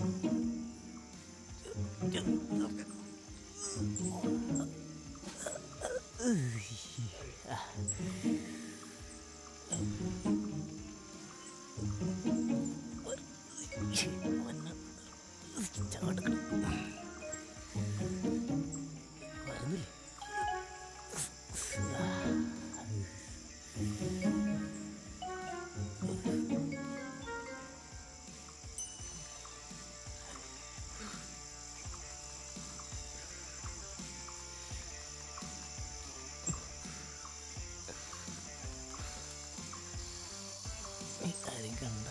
ആരും കണ്ട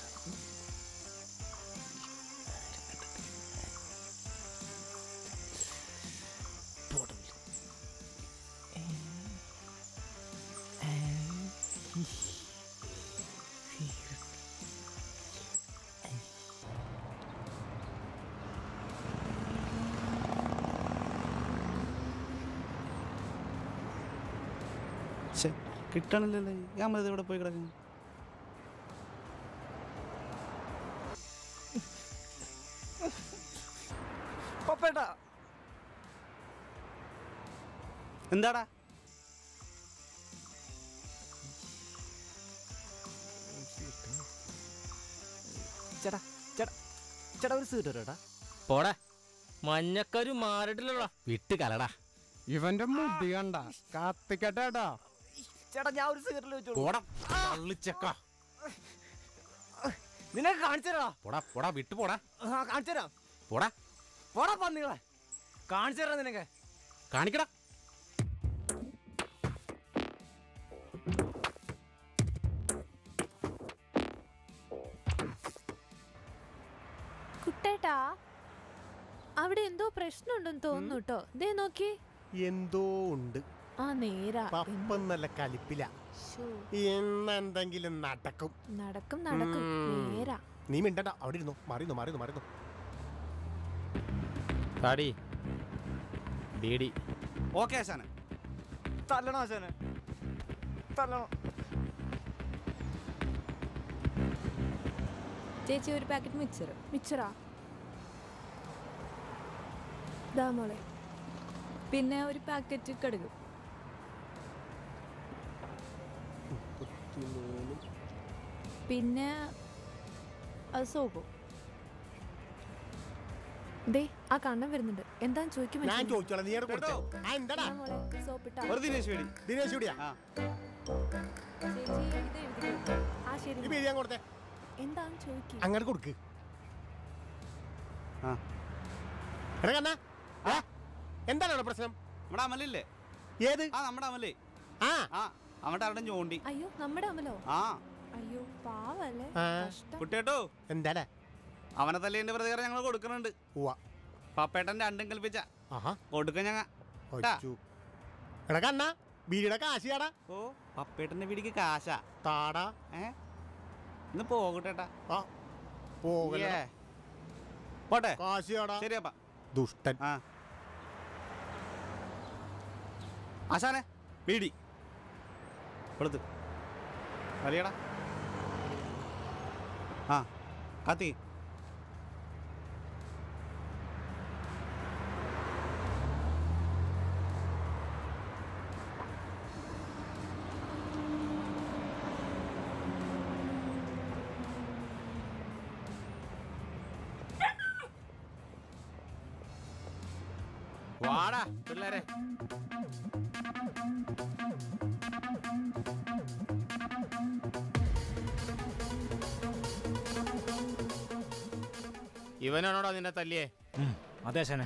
കിട്ടണില്ലല്ലേ ഞാൻ മതി ഇവിടെ പോയി കിടക്കുന്നു പപ്പേട്ടാ എന്താടാ ചേട്ടാ ചേട്ടാ ചേട്ടാ ഒരു സീറ്റ് തരാടാ പോടാ മഞ്ഞക്കരു മാറിട്ടില്ലല്ലോ വിട്ട് കലടാ ഇവന്റെ മുടി കണ്ട കത്തിക്കട്ടേട്ടാ ചേട്ടാ ഞാൻ ഒരു സിഗരറ്റിൽ വെച്ചോളൂ പോടാ തള്ളിച്ചക്ക നിനക്ക് കാണിച്ചു തരാ പോടാ പോടാ വിട്ട് പോടാ ആ കാണിച്ചു തരാം പോടാ പോടാ പന്നികളെ കാണിച്ചു തരാം നിനക്ക് കാണിക്കടാ കുട്ടേട്ടാ അവിടെ എന്തോ പ്രശ്നമുണ്ടെന്ന് തോന്നുന്നു കേട്ടോ ദേ നോക്കി എന്തോ ഉണ്ട് ആ നേരാ പപ്പം നല്ല കലിപ്പില ശ്ശോ, ഇന്നെന്തെങ്കിലും നടക്കും നടക്കും നടക്കും ഉം. നേരാ നീ മിണ്ടണ്ട അവിടെ ഇരുന്നു മാറിന്നു മാറിന്നു മാറിന്നു താടി ബീഡി ഓക്കെ ആശാനെ തല്ലണം ആശാനെ തല്ലണം ചേച്ചി ഒരു പാക്കറ്റ് മിക്സർ മിച്ചറാ ദാ മോളെ പിന്നെ ഒരു പാക്കറ്റ് കടുക് പിന്നെ അത് സോപ്പും ദേ ആ കണ്ണൻ വരുന്നുണ്ട് എന്താന്ന് ചോദിക്കും ഞാൻ ചോദിച്ചോളാം നീ അവിടെ കൊടുത്തേ ആ എന്താടാ മോളെ സോപ്പിട്ടാ ഒരു ദിനേശ് വേടി ദിനേശ് ഇവിടെയാ ആ ചേച്ചി ഇത് എഴുതിക്കോ. ആ ശരി ഈ പേര് ഞാൻ കൊടുത്തേ എന്താന്ന് ചോദിക്കും അങ്ങോട്ട് കൊടുക്ക് ആ എടാ കണ്ണാ ഏ? എന്താണ് അവിടെ പ്രശ്നം നമ്മുടെ അമലില്ലേ ഏത് ആ നമ്മുടെ അമലേ ആ ആ അവൻ്റെ അവിടെ ഞോണ്ടി അയ്യോ നമ്മുടെ അമലോ ആ അയ്യോ പാവല്ലേ ആ. കഷ്ടം കുട്ടിയേട്ടോ എന്താടാ അവനെ തല്ലിന്റെ പ്രതികാരം ഞങ്ങൾ കൊടുക്കുന്നുണ്ട് ഉവ്വ പപ്പേട്ടൻ രണ്ടും കൽപ്പിച്ച ആഹാ കൊടുക്ക ഞങ്ങ ഒച്ചു. എടാ കണ്ണാ ബീഡിയുടെ കാശിയാടാ ഓ പപ്പേട്ടന്റെ വീടിക്ക് കാശാ താടാ ഏ ഇന്ന് പോകട്ടേട്ടാ ആ പോകല ഏ. പോട്ടെ കാശിയാടാ ശരി അപ്പ ദുഷ്ടൻ ആ ആശാനെ വീടി കൊടുത്ത് വലിയടാ ആ കത്തി വാടാ പിള്ളേരെ ഇവനാണോടാ നിന്നെ തല്ലിയേ അതെ ശനെ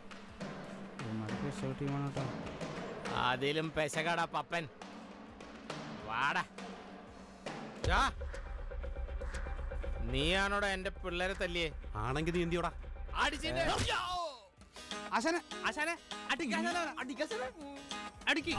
അതിലും പെശകാടാ പപ്പൻ വാടാ ഛാ. നീയാണോടാ എന്റെ പിള്ളേരെ തല്ലിയേ ആണെങ്കിൽ നീ എന്തിയോടാ അടിച്ചിട്ട് ആശാനെ ആശാനെ അടിക്ക് ആശാനെ, അടിക്ക് ആശാനെ. അടിക്ക്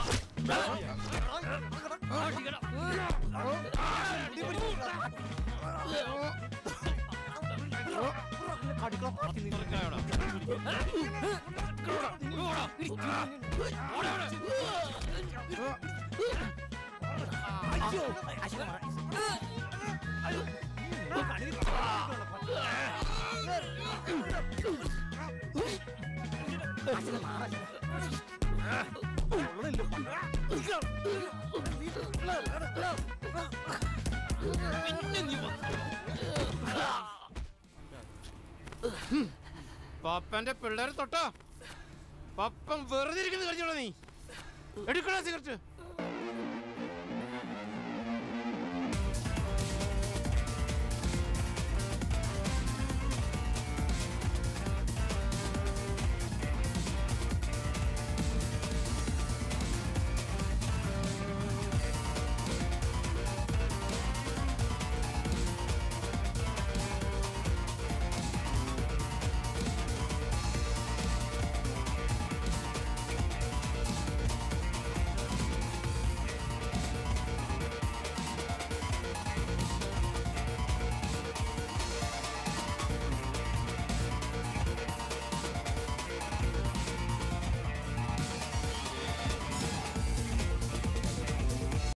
പപ്പന്റെ പിള്ളേരെ തൊട്ടോ പപ്പൻ വെറുതെ ഇരിക്കുന്നത് കളിച്ചോളൂ നീ എടുക്കണോ സിഗരറ്റ്